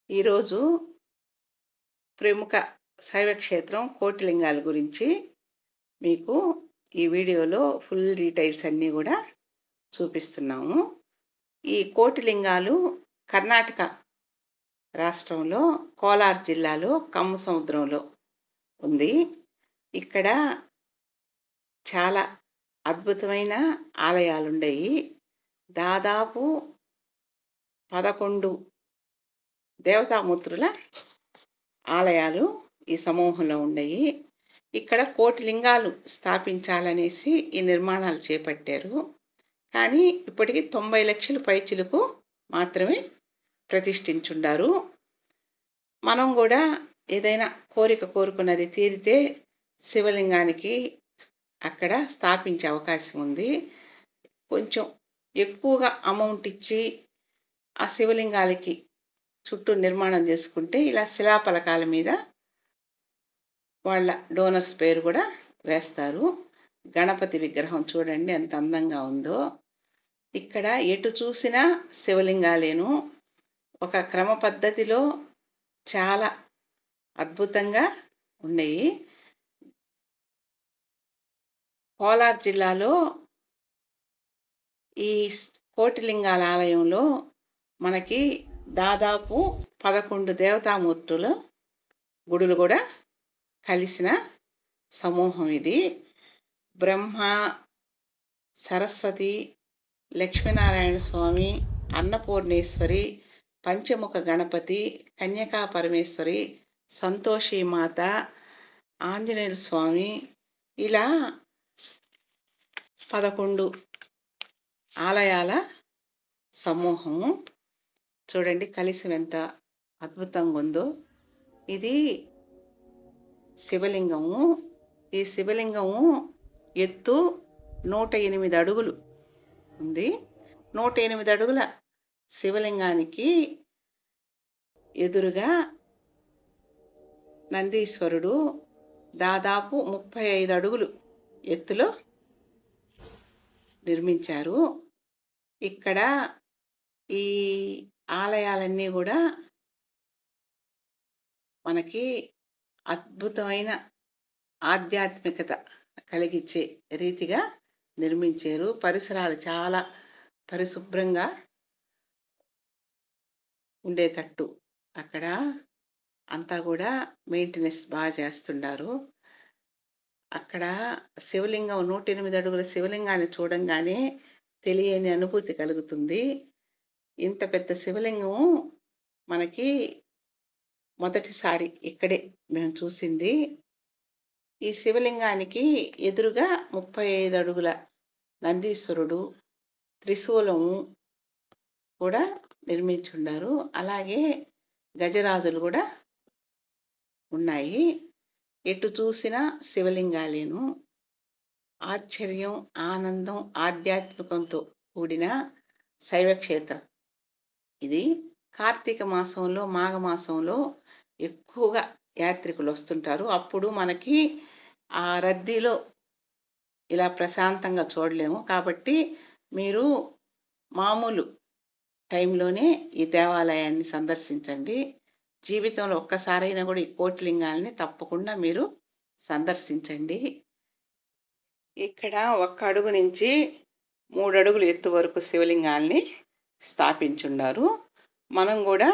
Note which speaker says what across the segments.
Speaker 1: ఈరోజు ప్రముఖ శైవ క్షేత్రం కోటిలింగాల గురించి మీకు ఈ వీడియోలో ఫుల్ డీటెయిల్స్ అన్నీ కూడా చూపిస్తున్నాము ఈ కోటిలింగాలు కర్ణాటక రాష్ట్రంలో కోలార్ జిల్లాలో కమ్మ సముద్రంలో ఉంది ఇక్కడ చాలా అద్భుతమైన ఆలయాలు ఉండయి దాదాపు పదకొండు దేవతామూర్తుల ఆలయాలు ఈ సమూహంలో ఉన్నాయి ఇక్కడ కోటి లింగాలు స్థాపించాలనేసి ఈ నిర్మాణాలు చేపట్టారు కానీ ఇప్పటికి తొంభై లక్షల పైచిలకు మాత్రమే ప్రతిష్ఠించుండారు మనం కూడా ఏదైనా కోరిక కోరుకున్నది తీరితే శివలింగానికి అక్కడ స్థాపించే అవకాశం ఉంది కొంచెం ఎక్కువగా అమౌంట్ ఇచ్చి ఆ శివలింగాలకి చుట్టూ నిర్మాణం చేసుకుంటే ఇలా శిలాపలకాల మీద వాళ్ళ డోనర్స్ పేరు కూడా వేస్తారు గణపతి విగ్రహం చూడండి ఎంత అందంగా ఉందో ఇక్కడ ఎటు చూసినా శివలింగాలేను ఒక క్రమ పద్ధతిలో చాలా అద్భుతంగా ఉన్నాయి కోలార్ జిల్లాలో ఈ కోటిలింగాల ఆలయంలో మనకి దాదాపు పదకొండు దేవతామూర్తుల గుడులు కూడా కలిసిన సమూహం ఇది బ్రహ్మ సరస్వతి లక్ష్మీనారాయణ స్వామి అన్నపూర్ణేశ్వరి పంచముఖ గణపతి కన్యకా పరమేశ్వరి సంతోషి మాత ఆంజనేయ స్వామి ఇలా పదకొండు ఆలయాల సమూహము చూడండి కలిసి ఎంత అద్భుతంగా ఉందో ఇది శివలింగము ఈ శివలింగము ఎత్తు నూట ఎనిమిది అడుగులు ఉంది నూట ఎనిమిది అడుగుల శివలింగానికి ఎదురుగా నందీశ్వరుడు దాదాపు ముప్పై ఐదు అడుగులు ఎత్తులో నిర్మించారు ఇక్కడ ఈ ఆలయాలన్నీ కూడా మనకి అద్భుతమైన ఆధ్యాత్మికత కలిగించే రీతిగా నిర్మించారు పరిసరాలు చాలా పరిశుభ్రంగా ఉండేటట్టు అక్కడ అంతా కూడా మెయింటెనెన్స్ బాగా చేస్తుండారు అక్కడ శివలింగం నూట ఎనిమిది అడుగుల శివలింగాన్ని చూడంగానే తెలియని అనుభూతి కలుగుతుంది ఇంత పెద్ద శివలింగం మనకి మొదటిసారి ఇక్కడే మేము చూసింది ఈ శివలింగానికి ఎదురుగా ముప్పై ఐదు అడుగుల నందీశ్వరుడు త్రిశూలము కూడా నిర్మించుండారు అలాగే గజరాజులు కూడా ఉన్నాయి ఎటు చూసినా శివలింగాలేను ఆశ్చర్యం ఆనందం ఆధ్యాత్మికంతో కూడిన శైవక్షేత్రం ఇది కార్తీక మాసంలో మాఘమాసంలో ఎక్కువగా యాత్రికులు వస్తుంటారు అప్పుడు మనకి ఆ రద్దీలో ఇలా ప్రశాంతంగా చూడలేము కాబట్టి మీరు మామూలు టైంలోనే ఈ దేవాలయాన్ని సందర్శించండి జీవితంలో ఒక్కసారైనా కూడా ఈ కోటిలింగాల్ని తప్పకుండా మీరు సందర్శించండి ఇక్కడ ఒక్క అడుగు నుంచి మూడు అడుగులు ఎత్తు వరకు శివలింగాల్ని స్థాపించున్నారు మనం కూడా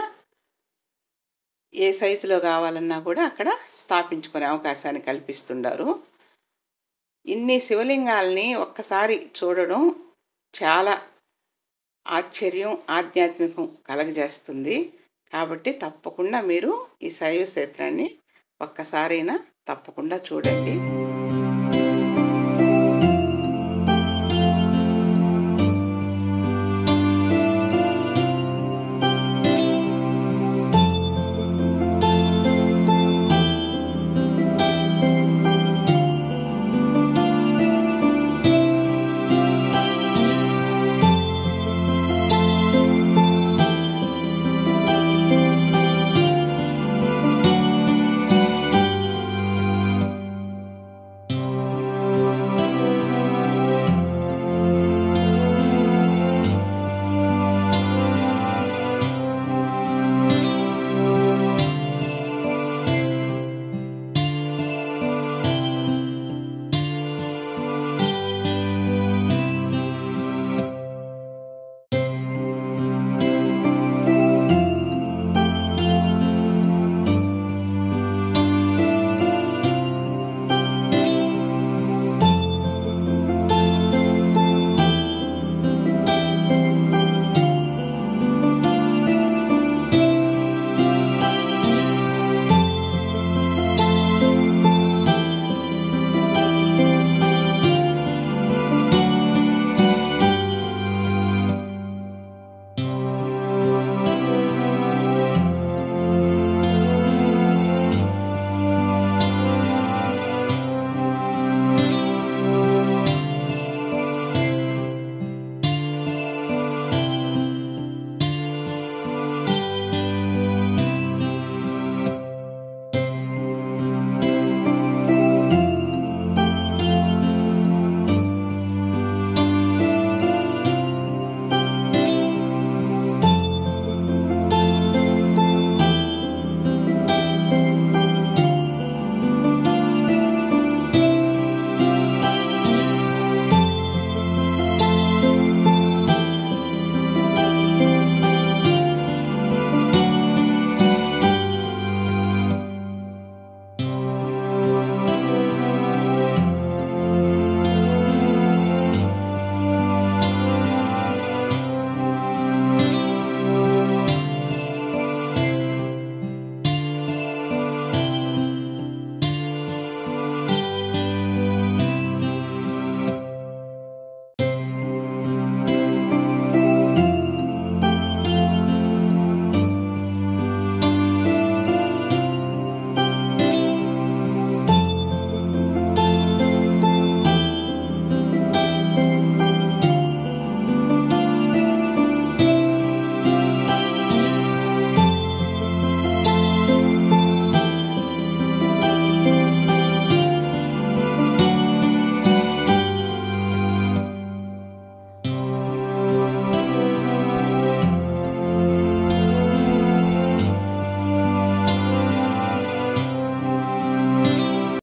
Speaker 1: ఏ సైజులో కావాలన్నా కూడా అక్కడ స్థాపించుకునే అవకాశాన్ని కల్పిస్తుండారు ఇన్ని శివలింగాల్ని ఒక్కసారి చూడడం చాలా ఆశ్చర్యం ఆధ్యాత్మికం కలగజేస్తుంది కాబట్టి తప్పకుండా మీరు ఈ శైవ క్షేత్రాన్ని ఒక్కసారైనా తప్పకుండా చూడండి